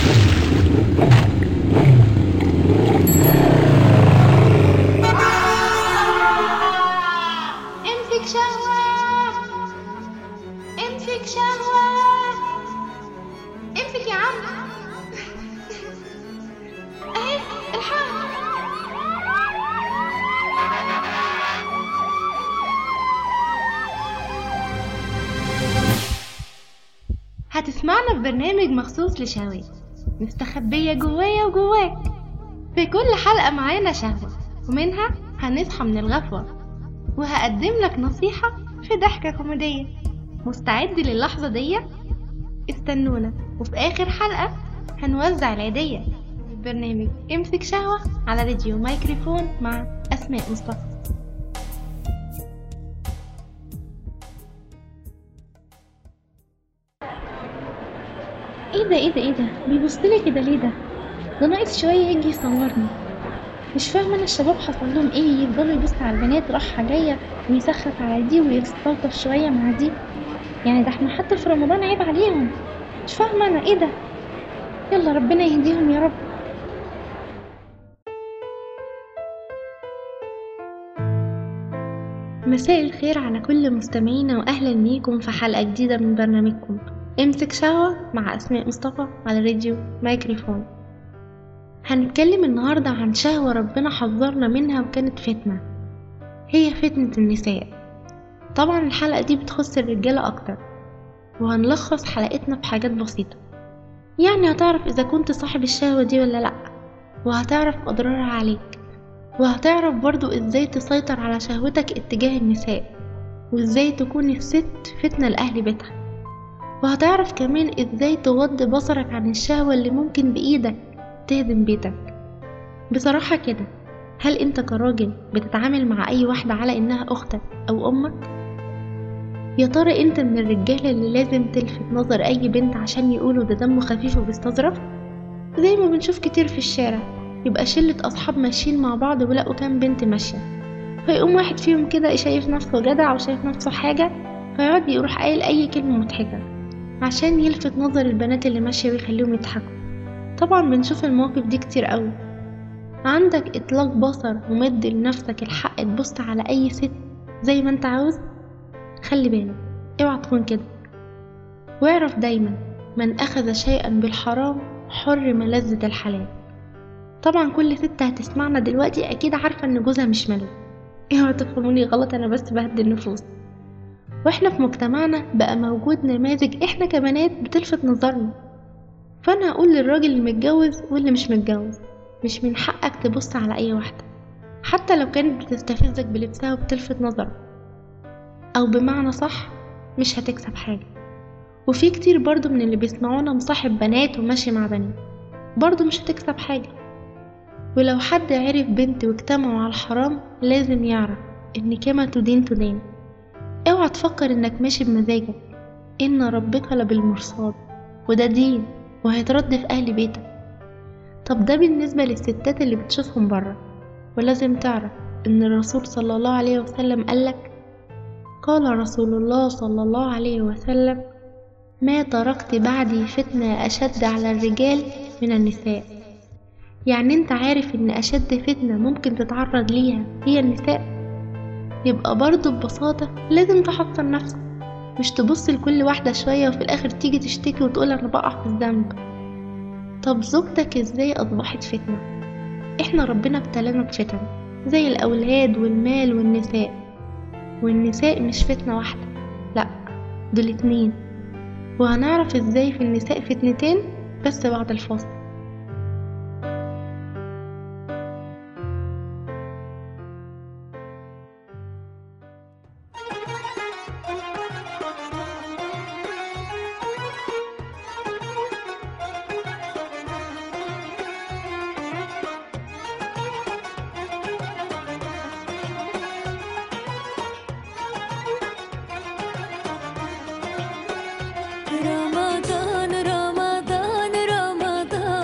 امسك شهوة امسك شهوة امسك يا عم اهي الحق هتسمعنا في برنامج مخصوص لشهوات مستخبية جوايا وجواك في كل حلقة معانا شهوة ومنها هنصحى من الغفوة وهقدم لك نصيحة في ضحكة كوميدية مستعد للحظة دي؟ استنونا وفي آخر حلقة هنوزع العيدية في برنامج امسك شهوة على راديو مايكروفون مع أسماء مصطفى ايه ده ايه ده ايه ده بيبصلي كده ليه ده ده ناقص شوية يجي يصورني مش فاهمة انا الشباب حصل لهم ايه يفضلوا يبصوا على البنات رايحة جاية ويسخف على دي ويستلطف شوية مع دي يعني ده احنا حتى في رمضان عيب عليهم مش فاهمة انا ايه ده يلا ربنا يهديهم يا رب مساء الخير على كل مستمعينا واهلا بيكم في حلقة جديدة من برنامجكم امسك شهوة مع اسماء مصطفى على راديو مايكروفون هنتكلم النهاردة عن شهوة ربنا حذرنا منها وكانت فتنة هي فتنة النساء طبعا الحلقة دي بتخص الرجالة أكتر وهنلخص حلقتنا بحاجات بسيطة يعني هتعرف إذا كنت صاحب الشهوة دي ولا لأ وهتعرف أضرارها عليك وهتعرف برضو إزاي تسيطر على شهوتك اتجاه النساء وإزاي تكون الست فتنة لأهل بيتها وهتعرف كمان إزاي تغض بصرك عن الشهوة اللي ممكن بإيدك تهدم بيتك بصراحة كده هل انت كراجل بتتعامل مع اي واحدة على انها اختك او امك؟ يا ترى انت من الرجالة اللي لازم تلفت نظر اي بنت عشان يقولوا ده دمه خفيف وبيستظرف؟ زي ما بنشوف كتير في الشارع يبقى شلة اصحاب ماشيين مع بعض ولقوا كام بنت ماشية فيقوم واحد فيهم كده شايف نفسه جدع وشايف نفسه حاجة فيقعد يروح قايل اي كلمة مضحكة عشان يلفت نظر البنات اللي ماشية ويخليهم يضحكوا طبعا بنشوف المواقف دي كتير قوي عندك اطلاق بصر ومد لنفسك الحق تبص على اي ست زي ما انت عاوز خلي بالك اوعى تكون كده واعرف دايما من اخذ شيئا بالحرام حرم لذة الحلال طبعا كل ست هتسمعنا دلوقتي اكيد عارفة ان جوزها مش ملك اوعى تفهموني غلط انا بس بهدي النفوس واحنا في مجتمعنا بقى موجود نماذج احنا كبنات بتلفت نظرنا فانا هقول للراجل المتجوز واللي مش متجوز مش من حقك تبص على اي واحدة حتى لو كانت بتستفزك بلبسها وبتلفت نظرك او بمعنى صح مش هتكسب حاجة وفي كتير برضو من اللي بيسمعونا مصاحب بنات وماشي مع بنات برضو مش هتكسب حاجة ولو حد عرف بنت واجتمعوا على الحرام لازم يعرف ان كما تدين تدين اوعى تفكر انك ماشي بمزاجك ان ربك لبالمرصاد وده دين وهيترد في اهل بيتك طب ده بالنسبة للستات اللي بتشوفهم برا ولازم تعرف ان الرسول صلى الله عليه وسلم قالك قال رسول الله صلى الله عليه وسلم ما تركت بعدي فتنة أشد على الرجال من النساء يعني انت عارف ان أشد فتنة ممكن تتعرض ليها هي النساء يبقى برضه ببساطة لازم تحصن نفسك مش تبص لكل واحدة شوية وفي الآخر تيجي تشتكي وتقول أنا بقع في الذنب طب زوجتك ازاي أصبحت فتنة؟ احنا ربنا ابتلانا بفتن زي الأولاد والمال والنساء والنساء مش فتنة واحدة لأ دول اتنين وهنعرف ازاي في النساء فتنتين بس بعد الفاصل رمضان رمضان رمضان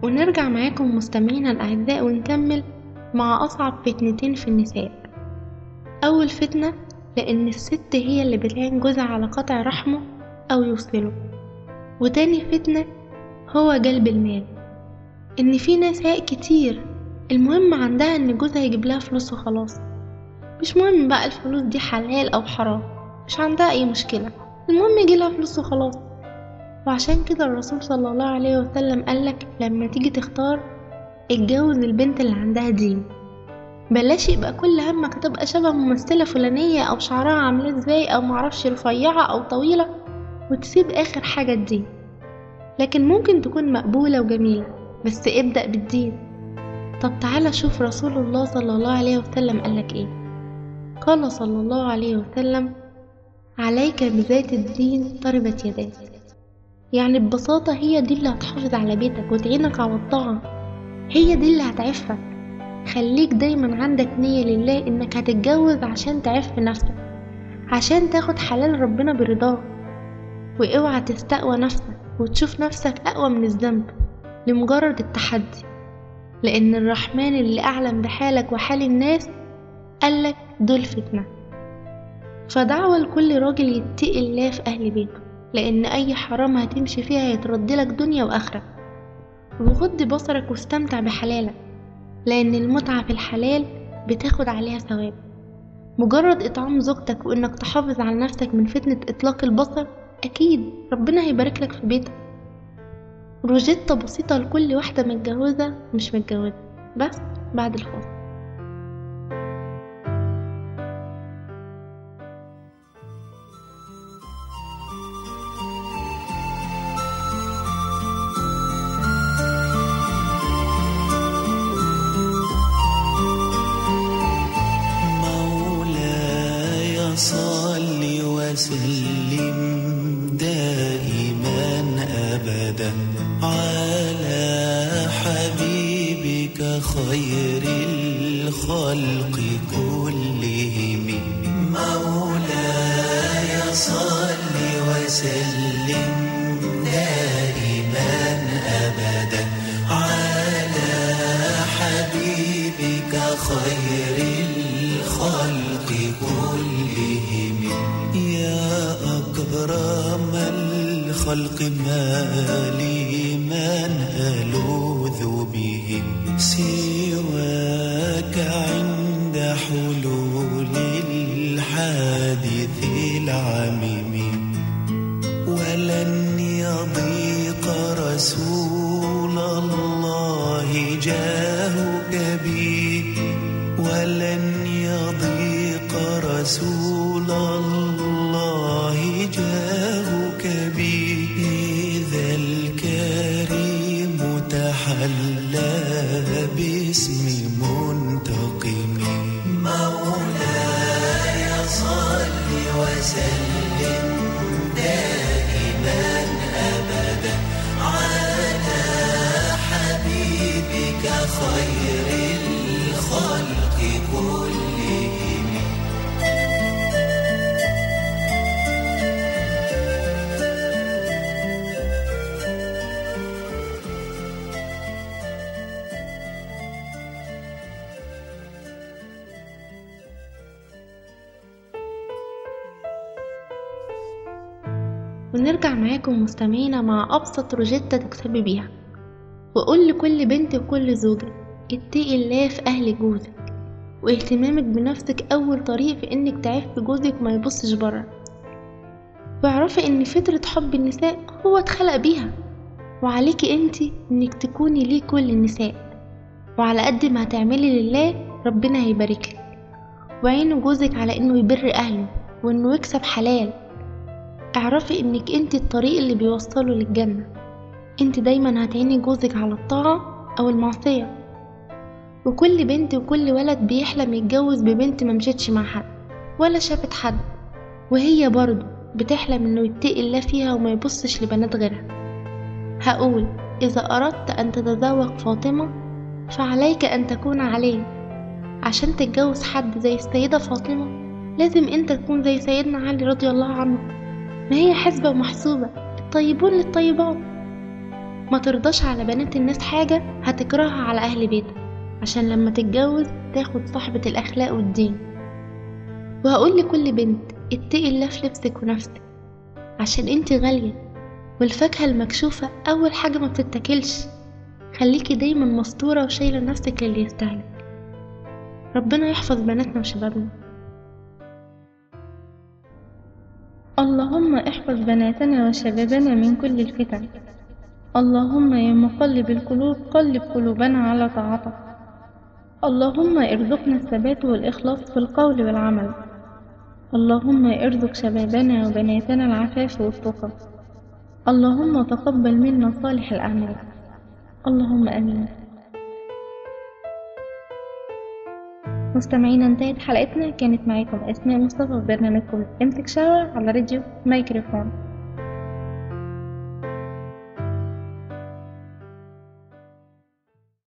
ونرجع معاكم مستمعينا الأعزاء ونكمل مع أصعب فتنتين في النساء أول فتنة لأن الست هي اللي بتعين جوزها على قطع رحمه أو يوصله وتاني فتنة هو جلب المال إن في نساء كتير المهم عندها إن جوزها يجيب لها فلوس وخلاص مش مهم بقى الفلوس دي حلال أو حرام مش عندها أي مشكلة المهم يجيلها فلوس وخلاص وعشان كده الرسول صلى الله عليه وسلم قالك لما تيجي تختار اتجوز البنت اللي عندها دين بلاش يبقى كل همك تبقى شبه ممثلة فلانية أو شعرها عاملة ازاي أو معرفش رفيعة أو طويلة وتسيب آخر حاجة الدين لكن ممكن تكون مقبولة وجميلة بس ابدأ بالدين طب تعالى شوف رسول الله صلى الله عليه وسلم قالك ايه قال صلى الله عليه وسلم عليك بذات الدين طربت يداك يعني ببساطة هي دي اللي هتحافظ على بيتك وتعينك على الطاعة هي دي اللي هتعفك خليك دايما عندك نية لله انك هتتجوز عشان تعف نفسك عشان تاخد حلال ربنا برضاه واوعى تستقوى نفسك وتشوف نفسك اقوى من الذنب لمجرد التحدي لان الرحمن اللي اعلم بحالك وحال الناس قالك دول فتنة فدعوة لكل راجل يتقي الله في اهل بيته لان اي حرام هتمشي فيها يتردلك دنيا واخرة وغض بصرك واستمتع بحلالك لأن المتعة في الحلال بتاخد عليها ثواب مجرد إطعام زوجتك وإنك تحافظ على نفسك من فتنة إطلاق البصر أكيد ربنا هيبارك لك في بيتك روجيتا بسيطة لكل واحدة متجوزة مش متجوزة بس بعد الفاصل مولاي صل وسلم دائما ابدا على حبيبك خير الخلق كلهم مولاي صل وسلم دائما ابدا على حبيبك خير الخلق كلهم يا أكرم الخلق ما لي من ألوذ به سواك عند حلول الحادث العميم ولن يضيق رسول الله جاهك بي ولن يضيق رسول الله جاهك بي إذا الكريم تحلى باسم منتقم مولاي صل وسلم دائما أبدا على حبيبك خير الخلق كلهم ونرجع معاكم مستمعينا مع أبسط روجيتا تكسبي بيها وقول لكل بنت وكل زوجة اتقي الله في أهل جوزك واهتمامك بنفسك أول طريق في إنك تعف جوزك وما يبصش برا واعرفي إن فطرة حب النساء هو اتخلق بيها وعليكي انتي إنك تكوني ليه كل النساء وعلى قد ما هتعملي لله ربنا هيباركلك وعينوا جوزك على إنه يبر أهله وإنه يكسب حلال اعرفي انك انت الطريق اللي بيوصله للجنة انت دايما هتعيني جوزك على الطاعة او المعصية وكل بنت وكل ولد بيحلم يتجوز ببنت ما مشيتش مع حد ولا شافت حد وهي برضه بتحلم انه يتقي الله فيها وما يبصش لبنات غيرها هقول اذا اردت ان تتذوق فاطمة فعليك ان تكون عليه عشان تتجوز حد زي السيدة فاطمة لازم انت تكون زي سيدنا علي رضي الله عنه ما هي حسبة ومحسوبة الطيبون للطيبات ما ترضاش على بنات الناس حاجة هتكرهها على أهل بيتك عشان لما تتجوز تاخد صاحبة الأخلاق والدين وهقول لكل بنت اتقي الله في لبسك ونفسك عشان انت غالية والفاكهة المكشوفة أول حاجة ما بتتاكلش خليكي دايما مستورة وشايلة نفسك للي يستاهلك ربنا يحفظ بناتنا وشبابنا اللهم احفظ بناتنا وشبابنا من كل الفتن اللهم يا مقلب القلوب قلب قلوبنا على طاعتك اللهم ارزقنا الثبات والإخلاص في القول والعمل اللهم ارزق شبابنا وبناتنا العفاف والتقى اللهم تقبل منا صالح الأعمال اللهم آمين مستمعينا انتهت حلقتنا كانت معاكم اسماء مصطفى في برنامجكم امسك شاور على راديو مايكروفون